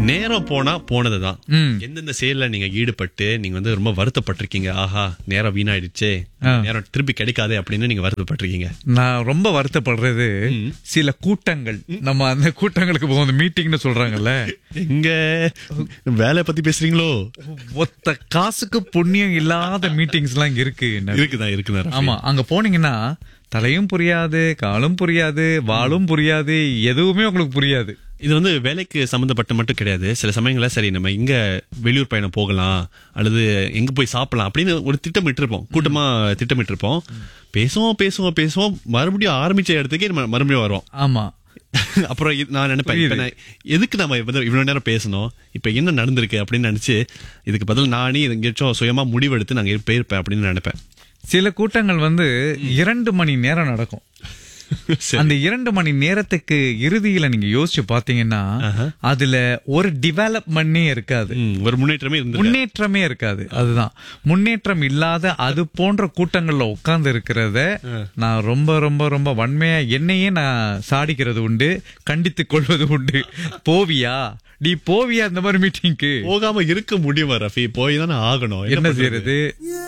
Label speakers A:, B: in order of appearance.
A: நேரம் போனா போனதுதான்
B: ம்.
A: எந்தெந்த செயல்ல நீங்க ஈடுபட்டு நீங்க வந்து ரொம்ப வருத்தப்பட்டிருக்கீங்க ஆஹா நேரம் வீணாயிடுச்சே நேரம் திருப்பி கிடைக்காதே அப்படின்னு நீங்க வருத்தப்பட்டிருக்கீங்க
B: நான் ரொம்ப வருத்தப்படுறது சில கூட்டங்கள் நம்ம அந்த கூட்டங்களுக்கு போகும் மீட்டிங்னு சொல்றாங்கல்ல
A: எங்க வேலைய பத்தி பேசுறீங்களோ
B: ஒத்த காசுக்கு புண்ணியம் இல்லாத மீட்டிங்ஸ் எல்லாம் இங்க இருக்கு
A: இருக்குதான் இருக்குதான்
B: ஆமா அங்க போனீங்கன்னா தலையும் புரியாது காலும் புரியாது வாலும் புரியாது எதுவுமே உங்களுக்கு புரியாது
A: இது வந்து வேலைக்கு சம்பந்தப்பட்ட மட்டும் கிடையாது சில சமயங்கள்ல சரி நம்ம இங்க வெளியூர் பயணம் போகலாம் அல்லது எங்க போய் சாப்பிடலாம் அப்படின்னு ஒரு திட்டமிட்டு இருப்போம் கூட்டமா திட்டமிட்டு இருப்போம் பேசுவோம் பேசுவோம் பேசுவோம் மறுபடியும் ஆரம்பிச்ச இடத்துக்கே நம்ம மறுபடியும் வருவோம்
B: ஆமா
A: அப்புறம் இது- நான் நினைப்பேன் இப்ப நான் எதுக்கு நம்ம வந்து இவ்வளவு நேரம் பேசணும் இப்ப என்ன நடந்திருக்கு அப்படின்னு நினைச்சு இதுக்கு பதில் நானே எங்கேயாச்சும் சுயமா முடிவெடுத்து நாங்க போயிருப்பேன் அப்படின்னு நினைப்பேன்
B: சில கூட்டங்கள் வந்து இரண்டு மணி நேரம் நடக்கும்
A: சரி.
B: அந்த இரண்டு மணி நேரத்துக்கு இறுதியில நீங்க யோசிச்சு பாத்தீங்கன்னா அதுல ஒரு டெவலப்மெண்டே இருக்காது
A: ம், ஒரு முன்னேற்றமே இருந்து
B: முன்னேற்றமே இருக்காது அதுதான் முன்னேற்றம் இல்லாத அது போன்ற கூட்டங்கள்ல உட்கார்ந்து இருக்கிறத நான் ரொம்ப ரொம்ப ரொம்ப வன்மையா என்னையே நான் சாடிக்கிறது உண்டு கண்டித்துக் கொள்வது உண்டு போவியா நீ போவியா அந்த மாதிரி மீட்டிங்க்கு
A: போகாம இருக்க முடியுமா ரஃபி போய் தானே ஆகணும்
B: என்ன
A: பண்றது?
B: செய்யறது